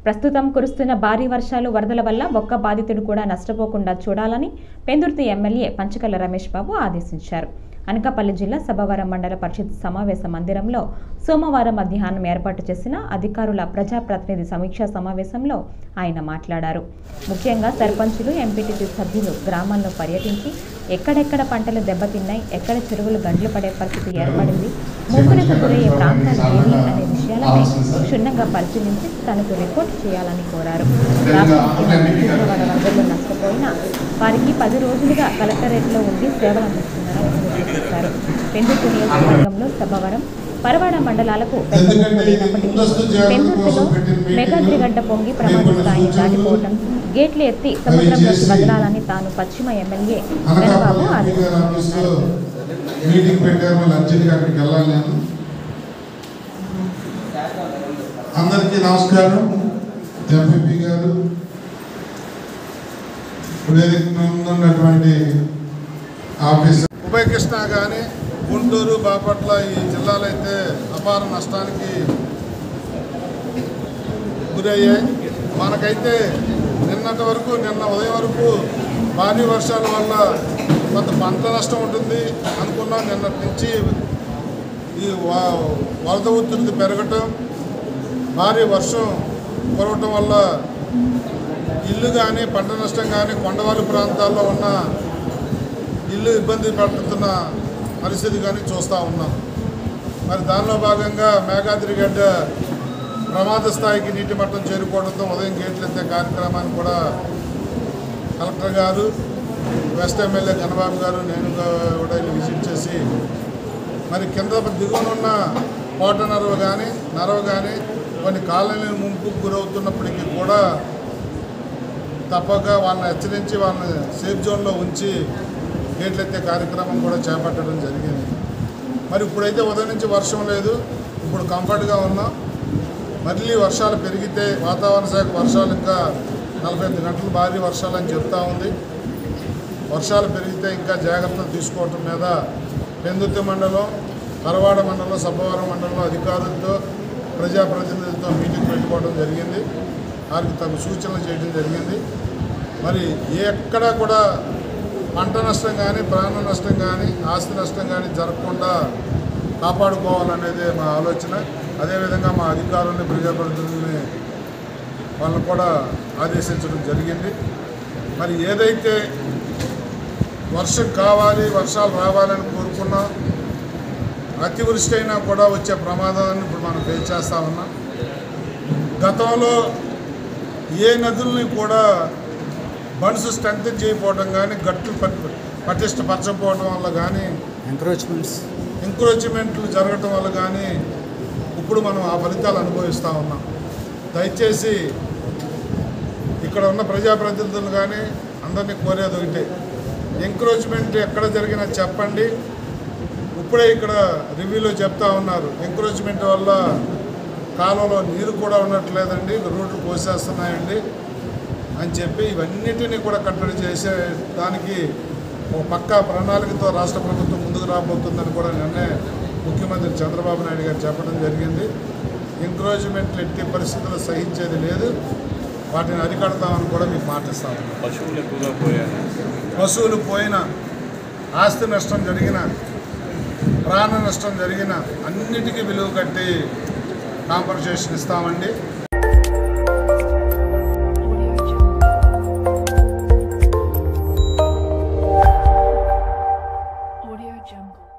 ప్రస్తుతం కురుస్తున్న భారీ వర్షాలు వరదల వల్ల ఒక్క బాధితుడు కూడా నష్టపోకుండా చూడాలని పెందుర్తి ఎమ్మెల్యే పంచకల్ల రమేష్ బాబు ఆదేశించారు అనకాపల్లి జిల్లా సభవరం మండల పరిషత్ సమావేశ మందిరంలో సోమవారం మధ్యాహ్నం ఏర్పాటు చేసిన అధికారుల ప్రజాప్రతినిధి సమీక్షా సమావేశంలో ఆయన మాట్లాడారు ముఖ్యంగా సర్పంచులు ఎంపీటీసీ సభ్యులు గ్రామాల్లో పర్యటించి ఎక్కడెక్కడ పంటలు దెబ్బతిన్నాయి ఎక్కడ చెరువులు గండ్లు పడే పరిస్థితి ఏర్పడింది ముంపులకు గురయ్యే ప్రాంతాలు ఏవి అనే విషయాలపై క్షుణ్ణంగా పరిశీలించి తనకు రిపోర్ట్ చేయాలని కోరారు రాష్ట్రానికి తీవ్రవాద వరదల్లో నష్టపోయిన వారికి పది రోజులుగా కలెక్టరేట్లో ఉండి సేవలు అందిస్తున్నారని తెలియజేశారు పెందుర్తి నియోజకవర్గంలో సభవరం పరవాడ మండలాలకు పెద్ద ముంపు లేనప్పటికీ పెందుర్తిలో మెగాద్రిగడ్డ పొంగి ప్రమాద స్థాయిని దాటిపోవటం గేట్లు ఎత్తి సముద్రంలోకి వదలాలని తాను పశ్చిమ ఎమ్మెల్యే చంద్రబాబు అనకాపల్లి ఎంపీ గారు ఆఫీస్లో ఆదేశించారు మీటింగ్ పెట్టారు మళ్ళీ అర్జెంట్గా అక్కడికి వెళ్ళాలి నేను అందరికీ నమస్కారం ఎంపీపీ గారు వేదిక ముందు ఉన్నటువంటి ఆఫీసర్ ఉభయ కృష్ణ కానీ గుంటూరు బాపట్ల ఈ జిల్లాలో అయితే అపార నష్టానికి గురయ్యాయి మనకైతే నిన్నటి వరకు నిన్న ఉదయం వరకు భారీ వర్షాల వల్ల కొంత పంట నష్టం ఉంటుంది అనుకున్నాం నిన్నటి నుంచి ఈ వ- వరద ఉధృతి పెరగటం భారీ వర్షం కురవటం వల్ల ఇల్లు కానీ పంట నష్టం కానీ కొండవారి ప్రాంతాల్లో ఉన్న ఇల్లు ఇబ్బంది పడుతున్న పరిస్థితి కానీ చూస్తూ ఉన్నాం మరి దానిలో భాగంగా మేఘాద్రిగడ్డ ప్రమాద స్థాయికి నీటి మట్టం చేరుకోవడంతో ఉదయం గేట్లు ఎత్తే కార్యక్రమాన్ని కూడా కలెక్టర్ గారు వెస్ట్ ఎమ్మెల్యే కన్నబాబు గారు నేను కూడా వెళ్ళి విజిట్ చేసి మరి కింద దిగువన ఉన్న కోట నరవ కానీ నరవ కానీ కొన్ని కాలనీలు ముంపుకు గురవుతున్నప్పటికీ కూడా తప్పక వాళ్ళని హెచ్చరించి వాళ్ళని సేఫ్ జోన్లో ఉంచి గేట్లు ఎత్తే కార్యక్రమం కూడా చేపట్టడం జరిగింది మరి ఇప్పుడైతే ఉదయం నుంచి వర్షం లేదు ఇప్పుడు కంఫర్ట్గా ఉన్నాం మళ్ళీ వర్షాలు పెరిగితే వాతావరణ శాఖ వర్షాలు ఇంకా నలభై ఎనిమిది గంటలు భారీ వర్షాలు అని చెప్తా ఉంది వర్షాలు పెరిగితే ఇంకా జాగ్రత్తలు తీసుకోవటం మీద పెందుర్తి మండలం పరవాడ మండలం సబ్బవరం మండలం అధికారులతో ప్రజాప్రతినిధులతో మీటింగ్ పెట్టుకోవడం జరిగింది వారికి తగు సూచనలు చేయడం జరిగింది మరి ఎక్కడా కూడా పంట నష్టం కానీ ప్రాణ నష్టం కానీ ఆస్తి నష్టం కానీ జరగకుండా కాపాడుకోవాలనేదే మా ఆలోచన అదేవిధంగా మా అధికారుల్ని ప్రజాప్రతినిధుల్ని వాళ్ళని కూడా ఆదేశించడం జరిగింది మరి ఏదైతే వర్షం కావాలి వర్షాలు రావాలని కోరుకున్నాం అతివృష్టి అయినా కూడా వచ్చే ప్రమాదాన్ని ఇప్పుడు మనం ఫేస్ చేస్తా ఉన్నాం గతంలో ఏ నదుల్ని కూడా బండ్స్ స్ట్రెంత్ చేయకపోవడం కానీ గట్లు పట్టి పటిష్టపరచకపోవడం వల్ల కానీ ఎంక్రోచ్మెంట్స్ ఎంక్రోచ్మెంట్లు జరగటం వల్ల కానీ ఇప్పుడు మనం ఆ ఫలితాలు అనుభవిస్తూ ఉన్నాం దయచేసి ఇక్కడ ఉన్న ప్రజాప్రతినిధులు కానీ అందరినీ కోరేది ఒకటే ఎంక్రోచ్మెంట్ ఎక్కడ జరిగినా చెప్పండి ఇప్పుడే ఇక్కడ రివ్యూలో చెప్తా ఉన్నారు ఎంక్రోచ్మెంట్ వల్ల కాలంలో నీరు కూడా ఉండట్లేదండి రోడ్లు పోసేస్తున్నాయండి అని చెప్పి ఇవన్నిటినీ కూడా కట్టడి చేసే దానికి ఒక పక్కా ప్రణాళికతో రాష్ట్ర ప్రభుత్వం ముందుకు రాబోతుందని కూడా నిన్నే ముఖ్యమంత్రి చంద్రబాబు నాయుడు గారు చెప్పడం జరిగింది ఎంక్రోచ్మెంట్లు ఎట్టి పరిస్థితుల్లో సహించేది లేదు వాటిని అరికడతామని కూడా మీకు మాటిస్తాము పశువులు ఎక్కువగా పోయాయి పశువులు పోయిన ఆస్తి నష్టం జరిగిన ప్రాణ నష్టం జరిగిన అన్నిటికీ విలువ కట్టి కాంపన్సేషన్ ఇస్తామండి Audio Jungle. Audio Jungle.